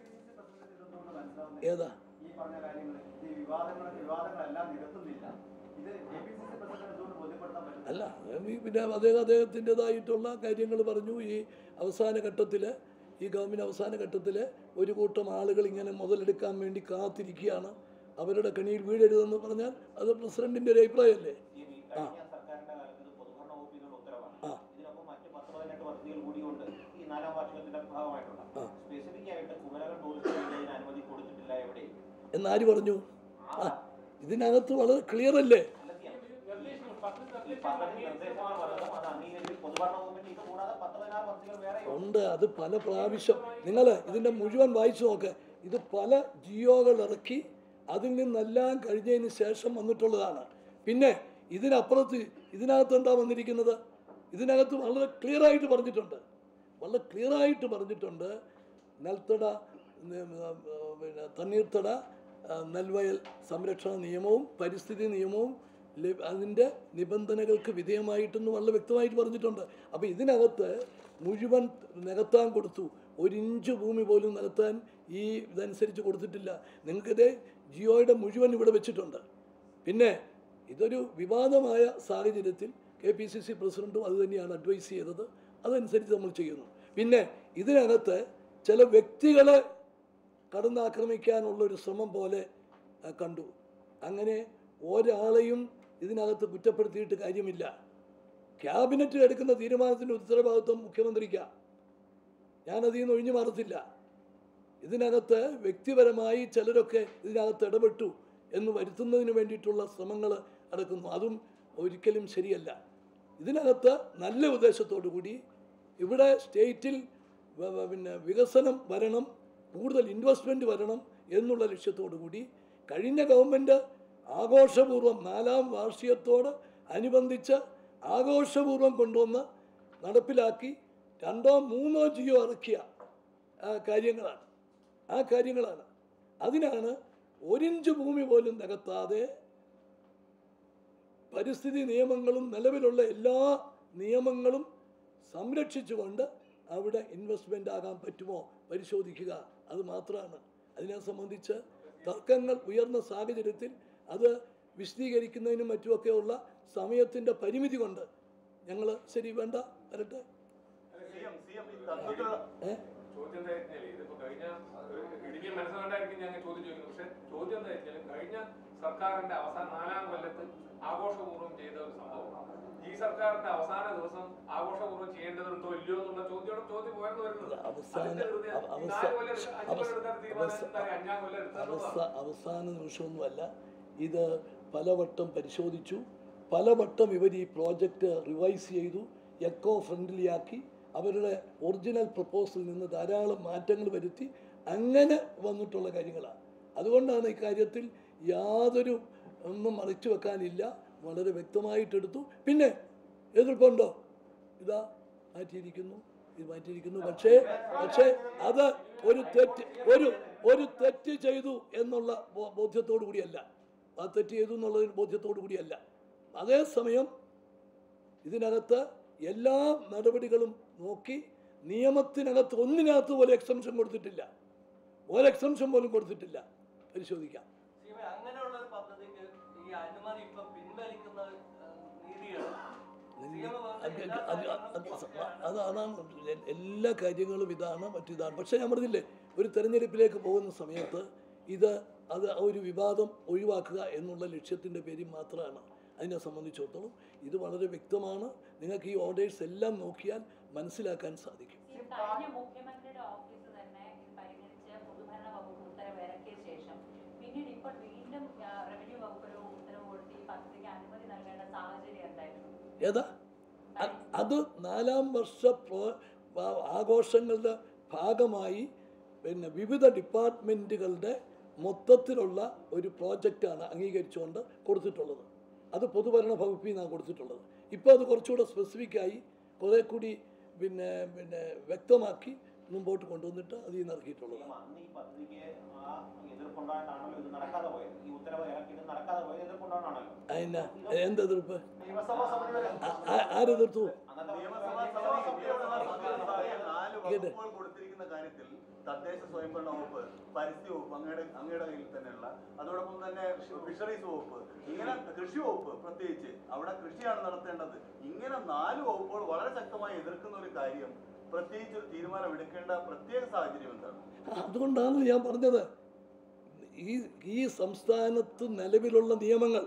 ഏതാ ഈ പറഞ്ഞ കാര്യങ്ങൾ ഈ വിവാദങ്ങൾ വിവാദങ്ങളെല്ലാം നികത്തുന്നില്ല ഇത് K P C C president എന്തുകൊണ്ട് ബോധ്യപ്പെടുത്താൻ പറ്റും അല്ല ഈ പിന്നെ അദ്ദേഹം അദ്ദേഹത്തിൻ്റെതായിട്ടുള്ള കാര്യങ്ങൾ പറഞ്ഞു ഈ അവസാന ഘട്ടത്തിൽ ഈ ഗവൺമെൻറ് അവസാന ഘട്ടത്തിൽ ഒരു കൂട്ടം ആളുകൾ ഇങ്ങനെ മുതലെടുക്കാൻ വേണ്ടി കാത്തിരിക്കുകയാണ് അവരുടെ കണിയിൽ വീഴരുതെന്ന് പറഞ്ഞാൽ അത് പ്രസിഡന്റിൻ്റെ ഒരു അഭിപ്രായമല്ലേ ഈ ആ കഴിഞ്ഞ സർക്കാരിന്റെ കാലത്ത് ഇത് പൊതുഭരണ വകുപ്പിൽ നിന്നുള്ള ഉത്തരവാണ് ആ. ഇതിനൊപ്പം മറ്റ് പത്ത് പതിനെട്ട് പദ്ധതികൾ കൂടിയുണ്ട് ഈ നാലാം വാർഷികത്തിന്റെ ഭാഗമായിട്ടുള്ള ആ. സ്പെസിഫിക് ആയിട്ട് കുമരകം ടൂറിസ്റ്റ് വില്ലേജിന് അനുമതി കൊടുത്തിട്ടില്ല എവിടെയും എന്നാര് പറഞ്ഞു ആ ഇതിനകത്ത് വളരെ ക്ലിയർ അല്ലേ ഈ പദ്ധതി നിർദ്ദേശമാണ് പറഞ്ഞത് അത് അംഗീകരിച്ച് പൊതുഭരണ വകുപ്പിന്റെ ഇത് കൂടാതെ പത്ത് പതിനാറ് പദ്ധതികൾ വേറെ ഉണ്ട് അത് പല പ്രാവശ്യം നിങ്ങൾ ഇതിൻ്റെ മുഴുവൻ വായിച്ചു നോക്ക് ഇത് പല ജിയോകൾ ഇറക്കി അതിൽ നിന്നെല്ലാം കഴിഞ്ഞതിന് ശേഷം വന്നിട്ടുള്ളതാണ് പിന്നെ ഇതിനപ്പുറത്ത് ഇതിനകത്ത് എന്താ വന്നിരിക്കുന്നത് ഇതിനകത്ത് വളരെ ക്ലിയർ ആയിട്ട് പറഞ്ഞിട്ടുണ്ട് വളരെ ക്ലിയർ ആയിട്ട് പറഞ്ഞിട്ടുണ്ട് നെൽത്തട ഉം, ആ, പിന്നെ തണ്ണീർത്തട ആ, നെൽവയൽ സംരക്ഷണ നിയമവും പരിസ്ഥിതി നിയമവും ലി- അതിൻ്റെ നിബന്ധനകൾക്ക് വിധേയമായിട്ടെന്ന് വളരെ വ്യക്തമായിട്ട് പറഞ്ഞിട്ടുണ്ട് അപ്പോൾ ഇതിനകത്ത് മുഴുവൻ നികത്താൻ കൊടുത്തു ഒരു ഇഞ്ച് ഭൂമി പോലും നികത്താൻ ഈ ഇതനുസരിച്ച് കൊടുത്തിട്ടില്ല നിങ്ങൾക്കിതേ ജിയോയുടെ മുഴുവൻ ഇവിടെ വെച്ചിട്ടുണ്ട് പിന്നെ ഇതൊരു വിവാദമായ സാഹചര്യത്തിൽ കെ പി സി സി പ്രസിഡന്റും അത് തന്നെയാണ് അഡ്വൈസ് ചെയ്തത് അതനുസരിച്ച് നമ്മൾ ചെയ്യുന്നു പിന്നെ ഇതിനകത്ത് ചില വ്യക്തികളെ കടന്നാക്രമിക്കാനുള്ള ഒരു ശ്രമം പോലെ ആ, കണ്ടു അങ്ങനെ ഒരാളെയും ഇതിനകത്ത് കുറ്റപ്പെടുത്തിയിട്ട് കാര്യമില്ല ക്യാബിനറ്റ് എടുക്കുന്ന തീരുമാനത്തിൻ്റെ ഉത്തരവാദിത്വം മുഖ്യമന്ത്രിക്കാണ് ഞാനതിൽ നിന്ന് ഒഴിഞ്ഞു മാറത്തില്ല ഇതിനകത്ത് വ്യക്തിപരമായി ചിലരൊക്കെ ഇതിനകത്ത് ഇടപെട്ടു എന്ന് വരുത്തുന്നതിന് വേണ്ടിയിട്ടുള്ള ശ്രമങ്ങൾ നടക്കുന്നു അതും ഒരിക്കലും ശരിയല്ല ഇതിനകത്ത് നല്ല ഉദ്ദേശത്തോടു കൂടി ഇവിടെ സ്റ്റേറ്റിൽ വ- വ- പിന്നെ വികസനം വരണം കൂടുതൽ ഇൻവെസ്റ്റ്മെൻറ്റ് വരണം എന്നുള്ള ലക്ഷ്യത്തോടു കൂടി കഴിഞ്ഞ ഗവൺമെൻറ് ആഘോഷപൂർവ്വം നാലാം വാർഷികത്തോട് അനുബന്ധിച്ച് ആഘോഷപൂർവ്വം കൊണ്ടുവന്ന് നടപ്പിലാക്കി രണ്ടോ മൂന്നോ ജിയോ ഇറക്കിയ ആ, കാര്യങ്ങളാണ് ആ കാര്യങ്ങളാണ് അതിനാണ് ഒരിഞ്ച് ഭൂമി പോലും നികത്താതെ പരിസ്ഥിതി നിയമങ്ങളും നിലവിലുള്ള എല്ലാ നിയമങ്ങളും സംരക്ഷിച്ചുകൊണ്ട് അവിടെ ഇൻവെസ്റ്റ്മെൻ്റ് ആകാൻ പറ്റുമോ പരിശോധിക്കുക അത് മാത്രമാണ് അതിനെ സംബന്ധിച്ച് തർക്കങ്ങൾ ഉയർന്ന സാഹചര്യത്തിൽ അത് വിശദീകരിക്കുന്നതിനും മറ്റുമൊക്കെയുള്ള സമയത്തിൻ്റെ പരിമിതി കൊണ്ട് ഞങ്ങൾ ശരി വേണ്ട വരട്ടെ ഏ ചോദ്യം എന്താ വെച്ചാല് ഇതിപ്പോ കഴിഞ്ഞ ഒരു ഇടുങ്ങിയ മനസ്സുകൊണ്ടായിരിക്കും ഞാൻ ചോദ്യം ചോദിക്കുന്നത് പക്ഷെ ചോദ്യം എന്താ വെച്ചാല് കഴിഞ്ഞ സർക്കാരിന്റെ അവസാന നാലാം കൊല്ലത്ത് ആഘോഷപൂർവ്വം ചെയ്ത ഒരു സംഭവം ഈ സർക്കാരിന്റെ അവസാന ദിവസം ആഘോഷപൂർവ്വം ചെയ്യേണ്ടതുണ്ടോ ഇല്ലയോ എന്നുള്ള ചോദ്യം ചോദ്യം ഉയർന്നു വരുന്നത് അവസാന അതിന്റെ ഒരു- അവ- ഈ അവസാ- നാല് കൊല്ലം എടുത്ത- അഞ്ച് കൊല്ലം അവസാ- എടുക്കാൻ തീരുമാനം അവസാ- എന്താ അഞ്ചാം കൊല്ലം അവസാ എടുത്തതെന്നുള്ളതാണ് അവസാന നിമിഷമൊന്നുമല്ല ഇത് പലവട്ടം പരിശോധിച്ചു പലവട്ടം ഇവർ ഈ പ്രോജക്റ്റ് റിവൈസ് ചെയ്തു എക്കോ ഫ്രണ്ട്ലി ആക്കി അവരുടെ ഒറിജിനൽ പ്രപ്പോസലിൽ നിന്ന് ധാരാളം മാറ്റങ്ങൾ വരുത്തി അങ്ങനെ വന്നിട്ടുള്ള കാര്യങ്ങളാണ് അതുകൊണ്ടാണ് ഇക്കാര്യത്തിൽ യാതൊരു ഒന്നും മറിച്ചു വെക്കാനില്ല വളരെ വ്യക്തമായിട്ടെടുത്തു പിന്നെ എതിർപ്പുണ്ടോ ഇതാ മാറ്റിയിരിക്കുന്നു ഇത് മാറ്റിയിരിക്കുന്നു പക്ഷേ പക്ഷേ അത് ഒരു തെറ്റ് ഒരു ഒരു തെറ്റ് ചെയ്തു എന്നുള്ള ബോ- ബോധ്യത്തോടു കൂടിയല്ല ആ തെറ്റ് ചെയ്തു എന്നുള്ള ബോധ്യത്തോടു കൂടിയല്ല അതേസമയം ഇതിനകത്ത് എല്ലാ നടപടികളും നോക്കി നിയമത്തിനകത്ത് ഒന്നിനകത്ത് പോലും എക്സംഷൻ കൊടുത്തിട്ടില്ല ഒരു എക്സംഷൻ പോലും കൊടുത്തിട്ടില്ല പരിശോധിക്കാം സീമ, അങ്ങനെയുള്ള ഒരു പദ്ധതിക്ക് ഈ അനുമതി ഇപ്പൊ പിൻവലിക്കുന്ന ഏഹ്, രീതിയാണ് സീമ പറഞ്ഞ എല്ലാ അത് അത് കാര്യങ്ങളും അത് അത് അതാണ് എ- എല്ലാ കാര്യങ്ങളും ഇതാണ് മറ്റിതാണ് പക്ഷേ ഞാൻ പറഞ്ഞില്ലേ ഒരു തെരഞ്ഞെടുപ്പിലേക്ക് പോകുന്ന സമയത്ത് ഇത് അത് ആ ഒരു വിവാദം ഒഴിവാക്കുക എന്നുള്ള ലക്ഷ്യത്തിൻ്റെ പേരിൽ മാത്രമാണ് അതിനെ സംബന്ധിച്ചിടത്തോളം ഇത് വളരെ വ്യക്തമാണ് നിങ്ങൾക്ക് ഈ ഓർഡേഴ്സ് എല്ലാം നോക്കിയാൽ മനസ്സിലാക്കാൻ സാധിക്കും കഴിഞ്ഞ മുഖ്യമന്ത്രിയുടെ ഓഫീസ് തന്നെ ഇത് പരിഗണിച്ച് പൊതുഭരണ വകുപ്പ് ഉത്തരവ് ഇറക്കിയ ശേഷം പിന്നീട് ഇപ്പോൾ വീണ്ടും ആ, റവന്യൂ വകുപ്പ് ഒരു ഉത്തരവ് കൊടുത്ത് ഈ പദ്ധതിക്ക് അനുമതി നൽകേണ്ട സാഹചര്യം എന്തായിരുന്നു ഏതാ അ- അത് നാലാം വർഷ പ്രോ- ആ- ആഘോഷങ്ങളുടെ ഭാഗമായി പിന്നെ വിവിധ ഡിപ്പാർട്ട്മെൻറ്റുകളുടെ മൊത്തത്തിലുള്ള ഒരു പ്രോജക്റ്റാണ് അംഗീകരിച്ചുകൊണ്ട് കൊടുത്തിട്ടുള്ളത് അത് പൊതുഭരണ വകുപ്പിൽ നിന്നാണ് കൊടുത്തിട്ടുള്ളത് ഇപ്പോൾ അത് കുറച്ചുകൂടെ സ്പെസിഫിക്കായി കുറേ കൂടി പിന്നെ പിന്നെ വ്യക്തമാക്കി മുമ്പോട്ട് കൊണ്ടുവന്നിട്ട് അതിൽ നിന്ന് ഇറക്കിയിട്ടുള്ളതാണ് അന്ന് ഈ പദ്ധതിക്ക് ആ എതിർപ്പുണ്ടായിട്ടാണല്ലോ ഇത് നടക്കാതെ പോയത് ഈ ഉത്തരവ് ഇറക്കിയത് നടക്കാതെ പോയത് എതിർപ്പുണ്ടായിട്ടാണല്ലോ അതിന് എന്ത് എതിർപ്പ് നിയമസഭാ സമിതി വരെ ആ- ആ- ആരെതിർത്തു നാല് ഇങ്ങോട്ട്. വകുപ്പുകൾ കൊടുത്തിരിക്കുന്ന കാര്യത്തിൽ തദ്ദേശ സ്വയംഭരണ വകുപ്പ് പരിസ്ഥിതി വകുപ്പ് അങ്ങയുടെ അങ്ങയുടെ കയ്യിൽ തന്നെയുള്ള അതോടൊപ്പം തന്നെ ഫിഷറീസ് വകുപ്പ് ഇങ്ങനെ കൃഷി വകുപ്പ് പ്രത്യേകിച്ച് അവിടെ കൃഷിയാണ് നടത്തേണ്ടത് ഇങ്ങനെ നാല് വകുപ്പുകൾ വളരെ ശക്തമായി എതിർക്കുന്ന ഒരു കാര്യം പ്രത്യേകിച്ച് ഒരു തീരുമാനം എടുക്കേണ്ട പ്രത്യേക സാഹചര്യം എന്താണ് അതുകൊണ്ടാണ് ഞാൻ പറഞ്ഞത് ഈ ഈ സംസ്ഥാനത്ത് നിലവിലുള്ള നിയമങ്ങൾ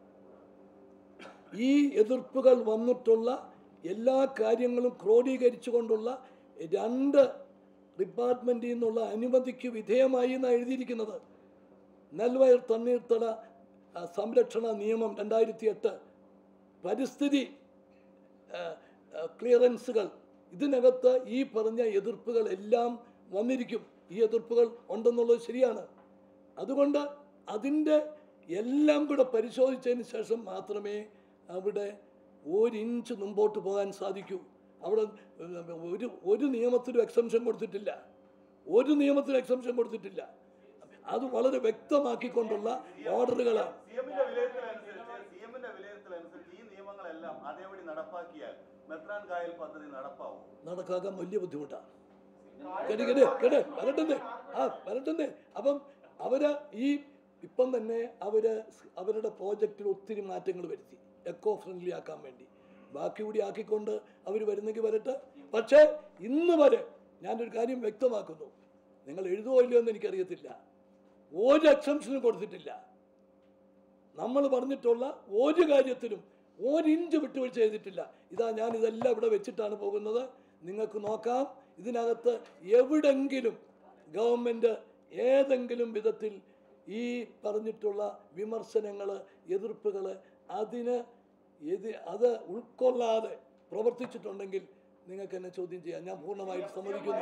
ഈ എതിർപ്പുകൾ വന്നിട്ടുള്ള എല്ലാ കാര്യങ്ങളും ക്രോഡീകരിച്ചുകൊണ്ടുള്ള രണ്ട് ഡിപ്പാർട്ട്മെൻറ്റിൽ നിന്നുള്ള അനുമതിക്ക് വിധേയമായി എന്നാണ് എഴുതിയിരിക്കുന്നത് നെൽവയർ തണ്ണീർത്തട ആ, സംരക്ഷണ നിയമം രണ്ടായിരത്തി എട്ട് പരിസ്ഥിതി ആ, ആ, ക്ലിയറൻസുകൾ ഇതിനകത്ത് ഈ പറഞ്ഞ എതിർപ്പുകൾ എല്ലാം വന്നിരിക്കും ഈ എതിർപ്പുകൾ ഉണ്ടെന്നുള്ളത് ശരിയാണ് അതുകൊണ്ട് അതിൻ്റെ എല്ലാം കൂടെ പരിശോധിച്ചതിന് ശേഷം മാത്രമേ അവിടെ ഒരിഞ്ച് മുമ്പോട്ട് പോകാൻ സാധിക്കൂ അവിടെ ഒരു ഒരു നിയമത്തിനും എക്സംഷൻ കൊടുത്തിട്ടില്ല ഒരു നിയമത്തിനും എക്സംഷൻ കൊടുത്തിട്ടില്ല അത് വളരെ വ്യക്തമാക്കിക്കൊണ്ടുള്ള ഓർഡറുകളാണ് സി എമ്മിന്റെ വിലയിരുത്തലനുസരിച്ച് സി എമ്മിന്റെ വിലയിരുത്തലനുസരിച്ച് ഈ നിയമങ്ങളെല്ലാം അതേപടി നടപ്പാക്കിയാൽ മെത്രാൻ കായൽ പദ്ധതി നടപ്പാവും നടക്കാക്കാൻ വലിയ ബുദ്ധിമുട്ടാണ് കേട്ടെ കേട്ടെ കേട്ടെ വരട്ടെ ആ വരട്ടെ അപ്പം അവര് ഈ ഇപ്പം തന്നെ അവര് സ് അവരുടെ പ്രോജക്റ്റിൽ ഒത്തിരി മാറ്റങ്ങൾ വരുത്തി എക്കോ ഫ്രണ്ട്ലി ആക്കാൻ വേണ്ടി ബാക്കി കൂടി ആക്കിക്കൊണ്ട് അവർ വരുന്നെങ്കിൽ വരട്ടെ പക്ഷേ ഇന്ന് വരെ ഞാനൊരു കാര്യം വ്യക്തമാക്കുന്നു നിങ്ങൾ എഴുതുമോ ഇല്ലയോ എന്ന് എനിക്കറിയത്തില്ല ഒരു എക്സംഷനും കൊടുത്തിട്ടില്ല നമ്മൾ പറഞ്ഞിട്ടുള്ള ഒരു കാര്യത്തിലും ഒരിഞ്ച് വിട്ടുവീഴ്ച ചെയ്തിട്ടില്ല ഇതാ ഞാൻ ഇതെല്ലാം ഇവിടെ വെച്ചിട്ടാണ് പോകുന്നത് നിങ്ങൾക്ക് നോക്കാം ഇതിനകത്ത് എവിടെങ്കിലും ഗവൺമെൻറ് ഏതെങ്കിലും വിധത്തിൽ ഈ പറഞ്ഞിട്ടുള്ള വിമർശനങ്ങൾ എതിർപ്പുകൾ അതിന് എതി അത് ഉൾക്കൊള്ളാതെ പ്രവർത്തിച്ചിട്ടുണ്ടെങ്കിൽ നിങ്ങൾക്ക് എന്നെ ചോദ്യം ചെയ്യാം ഞാൻ പൂർണ്ണമായിട്ട് സമ്മതിക്കുന്നു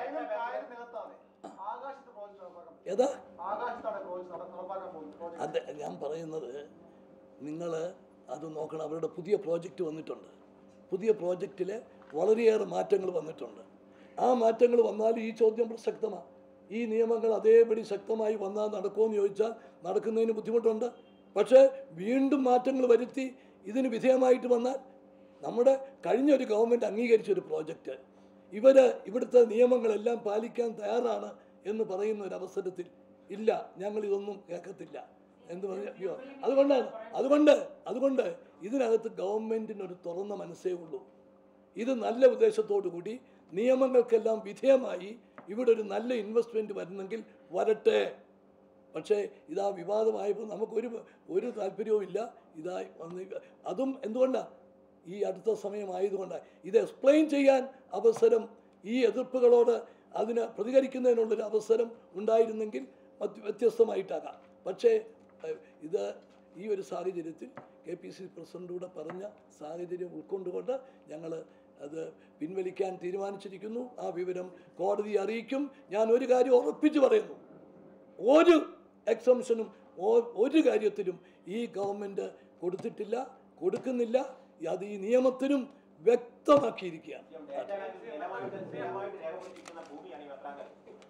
ഏതാ അത് ഞാൻ പറയുന്നത് നിങ്ങൾ അത് നോക്കണം അവരുടെ പുതിയ പ്രോജക്റ്റ് വന്നിട്ടുണ്ട് പുതിയ പ്രോജക്റ്റിൽ വളരെയേറെ മാറ്റങ്ങൾ വന്നിട്ടുണ്ട് ആ മാറ്റങ്ങൾ വന്നാൽ ഈ ചോദ്യം പ്രസക്തമാണ് ഈ നിയമങ്ങൾ അതേപടി ശക്തമായി വന്നാൽ നടക്കുമെന്ന് ചോദിച്ചാൽ നടക്കുന്നതിന് ബുദ്ധിമുട്ടുണ്ട് പക്ഷേ വീണ്ടും മാറ്റങ്ങൾ വരുത്തി ഇതിന് വിധേയമായിട്ട് വന്നാൽ നമ്മുടെ കഴിഞ്ഞ ഒരു ഗവൺമെൻറ് അംഗീകരിച്ച ഒരു പ്രോജക്റ്റ് ഇവർ ഇവിടുത്തെ നിയമങ്ങളെല്ലാം പാലിക്കാൻ തയ്യാറാണ് എന്ന് പറയുന്ന ഒരു അവസരത്തിൽ ഇല്ല ഞങ്ങൾ ഇതൊന്നും കേൾക്കത്തില്ല എന്ന് പറഞ്ഞ അയ്യോ അതുകൊണ്ടാണ് അതുകൊണ്ട് അതുകൊണ്ട് ഇതിനകത്ത് ഗവൺമെൻറ്റിന് ഒരു തുറന്ന മനസ്സേ ഉള്ളൂ ഇത് നല്ല ഉദ്ദേശത്തോടു കൂടി നിയമങ്ങൾക്കെല്ലാം വിധേയമായി ഇവിടെ ഒരു നല്ല ഇൻവെസ്റ്റ്മെൻറ്റ് വരുന്നെങ്കിൽ വരട്ടെ പക്ഷേ ഇതാ വിവാദമായപ്പോൾ നമുക്കൊരു ഒരു താല്പര്യവും ഇല്ല ഇതായി വന്ന് അതും എന്തുകൊണ്ടാണ് ഈ അടുത്ത സമയമായതുകൊണ്ടാണ് ഇത് എക്സ്പ്ലെയിൻ ചെയ്യാൻ അവസരം ഈ എതിർപ്പുകളോട് അതിന് പ്രതികരിക്കുന്നതിനുള്ളൊരു അവസരം ഉണ്ടായിരുന്നെങ്കിൽ മറ്റ് വ്യത്യസ്തമായിട്ടാകാം പക്ഷേ ഏഹ്, ഇത് ഈ ഒരു സാഹചര്യത്തിൽ കെ പി സി പ്രസിഡൻ്റൂടെ പറഞ്ഞ സാഹചര്യം ഉൾക്കൊണ്ടുകൊണ്ട് ഞങ്ങൾ അത് പിൻവലിക്കാൻ തീരുമാനിച്ചിരിക്കുന്നു ആ വിവരം കോടതിയെ അറിയിക്കും ഞാൻ ഒരു കാര്യം ഉറപ്പിച്ചു പറയുന്നു ഒരു എക്സംഷനും ഓ- ഒരു കാര്യത്തിലും ഈ ഗവൺമെൻറ് കൊടുത്തിട്ടില്ല കൊടുക്കുന്നില്ല അത് ഈ നിയമത്തിനും വ്യക്തമാക്കിയിരിക്കുകയാണ് നിലമായിട്ട് നിലമായിട്ട് രേഖപ്പെടുത്തിയിരിക്കുന്ന ഭൂമിയാണ് ഈ വെത്രാങ്കൽ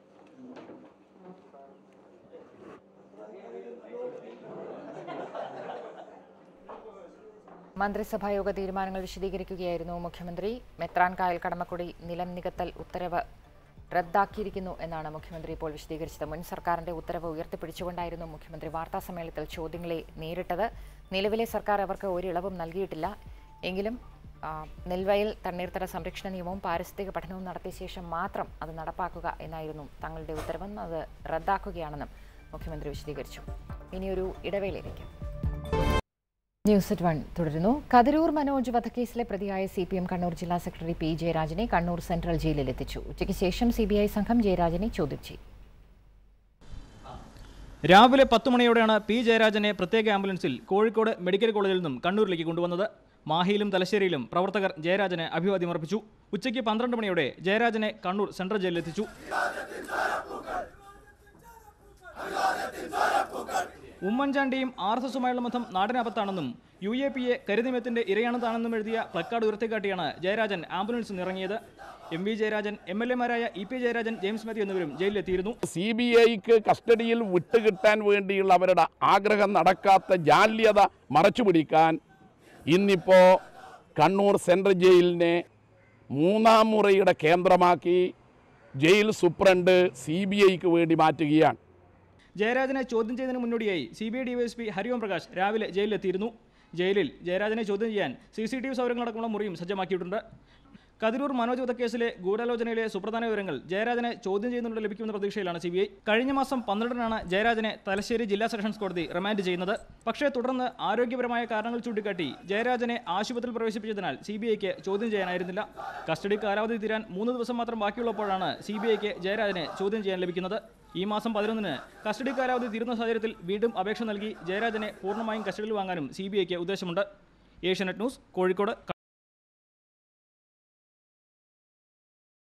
മന്ത്രിസഭായോഗ തീരുമാനങ്ങൾ വിശദീകരിക്കുകയായിരുന്നു മുഖ്യമന്ത്രി മെത്രാൻ കായൽ കടമക്കുടി നിലം നികത്തൽ ഉത്തരവ് റദ്ദാക്കിയിരിക്കുന്നു എന്നാണ് മുഖ്യമന്ത്രി ഇപ്പോൾ വിശദീകരിച്ചത് മുൻ സർക്കാരിന്റെ ഉത്തരവ് ഉയർത്തിപ്പിടിച്ചുകൊണ്ടായിരുന്നു മുഖ്യമന്ത്രി വാർത്താ സമ്മേളനത്തിൽ ചോദ്യങ്ങളെ നേരിട്ടത് നിലവിലെ സർക്കാർ അവർക്ക് ഒരു ഇളവും നൽകിയിട്ടില്ല എങ്കിലും ആ, നെൽവയൽ തണ്ണീർത്തട സംരക്ഷണ നിയമവും പാരിസ്ഥിതിക പഠനവും നടത്തിയ ശേഷം മാത്രം അത് നടപ്പാക്കുക എന്നായിരുന്നു തങ്ങളുടെ ഉത്തരവെന്നും അത് റദ്ദാക്കുകയാണെന്നും മുഖ്യമന്ത്രി വിശദീകരിച്ചു ഇനിയൊരു ഇടവേളയിലേക്ക് ന്യൂസ് അറ്റ് വൺ തുടരുന്നു കതിരൂർ മനോജ് വധക്കേസിലെ പ്രതിയായ സി പി എം കണ്ണൂർ ജില്ലാ സെക്രട്ടറി പി ജയരാജനെ കണ്ണൂർ സെൻട്രൽ ജയിലിൽ എത്തിച്ചു ഉച്ചയ്ക്ക് ശേഷം സി ബി ഐ സംഘം ജയരാജനെ ചോദ്യം ചെയ്യും രാവിലെ പത്ത് മണിയോടെയാണ് പി ജയരാജനെ പ്രത്യേക ആംബുലൻസിൽ കോഴിക്കോട് മെഡിക്കൽ കോളേജിൽ നിന്നും കണ്ണൂരിലേക്ക് കൊണ്ടുവന്നത് മാഹിയിലും തലശ്ശേരിയിലും പ്രവർത്തകർ ജയരാജന് അഭിവാദ്യമർപ്പിച്ചു ഉച്ചയ്ക്ക് പന്ത്രണ്ട് മണിയോടെ ജയരാജനെ കണ്ണൂർ സെൻട്രൽ ജയിലിലെത്തിച്ചു ഉമ്മൻചാണ്ടിയും ആർ എസ് എസുമായുള്ള ബന്ധം നാടിനകത്താണെന്നും യു എ പി എ കരുനിമയത്തിന്റെ ഇരയാണതാണെന്നും എഴുതിയ പ്ലക്കാർഡ് ഉയർത്തിക്കാട്ടിയാണ് ജയരാജൻ ആംബുലൻസിൽ നിന്ന് ഇറങ്ങിയത് M V Jayarajan M L എമാരായ ഇ പി ജയരാജൻ ജെയിംസ് മാത്യു എന്നിവരും ജയിലിലെത്തിയിരുന്നു സി ബി ഐക്ക് കസ്റ്റഡിയിൽ വിട്ടുകിട്ടാൻ വേണ്ടിയുള്ള അവരുടെ ആഗ്രഹം നടക്കാത്ത ജാല്യത മറച്ചുപിടിക്കാൻ ഇന്നിപ്പോൾ കണ്ണൂർ സെൻട്രൽ ജയിലിനെ മൂന്നാം മുറയുടെ കേന്ദ്രമാക്കി ജയിൽ സൂപ്രണ്ട് സി ബി ഐക്ക് വേണ്ടി മാറ്റുകയാണ് ജയരാജനെ ചോദ്യം ചെയ്യുന്നതിന് മുന്നോടിയായി C B I D Y S P Hariom Prakash രാവിലെ ജയിലിലെത്തിയിരുന്നു ജയിലിൽ ജയരാജനെ ചോദ്യം ചെയ്യാൻ സി സി ടി വി സൗകര്യങ്ങളടക്കമുള്ള മുറിയും സജ്ജമാക്കിയിട്ടുണ്ട് കതിരൂർ മനോജ് വധക്കേസിലെ ഗൂഢാലോചനയിലെ സുപ്രധാന വിവരങ്ങൾ ജയരാജനെ ചോദ്യം ചെയ്യുന്നതിലൂടെ ലഭിക്കുമെന്ന പ്രതീക്ഷയിലാണ് സി ബി ഐ കഴിഞ്ഞ മാസം പന്ത്രണ്ടിനാണ് ജയരാജനെ തലശ്ശേരി ജില്ലാ സെഷൻസ് കോടതി റിമാൻഡ് ചെയ്യുന്നത് പക്ഷേ തുടർന്ന് ആരോഗ്യപരമായ കാരണങ്ങൾ ചൂണ്ടിക്കാട്ടി ജയരാജനെ ആശുപത്രിയിൽ പ്രവേശിപ്പിച്ചതിനാൽ സി ബി ഐക്ക് ചോദ്യം ചെയ്യാനായിരുന്നില്ല കസ്റ്റഡി കാലാവധി തീരാൻ മൂന്ന് ദിവസം മാത്രം ബാക്കിയുള്ളപ്പോഴാണ് സി ബി ഐക്ക് ജയരാജനെ ചോദ്യം ചെയ്യാൻ ലഭിക്കുന്നത് ഈ മാസം പതിനൊന്നിന് കസ്റ്റഡി കാലാവധി തീരുന്ന സാഹചര്യത്തിൽ വീണ്ടും അപേക്ഷ നൽകി ജയരാജനെ പൂർണ്ണമായും കസ്റ്റഡിയിൽ വാങ്ങാനും സി ബി ഐക്ക് ഉദ്ദേശമുണ്ട് ഏഷ്യാനെറ്റ് ന്യൂസ് കോഴിക്കോട്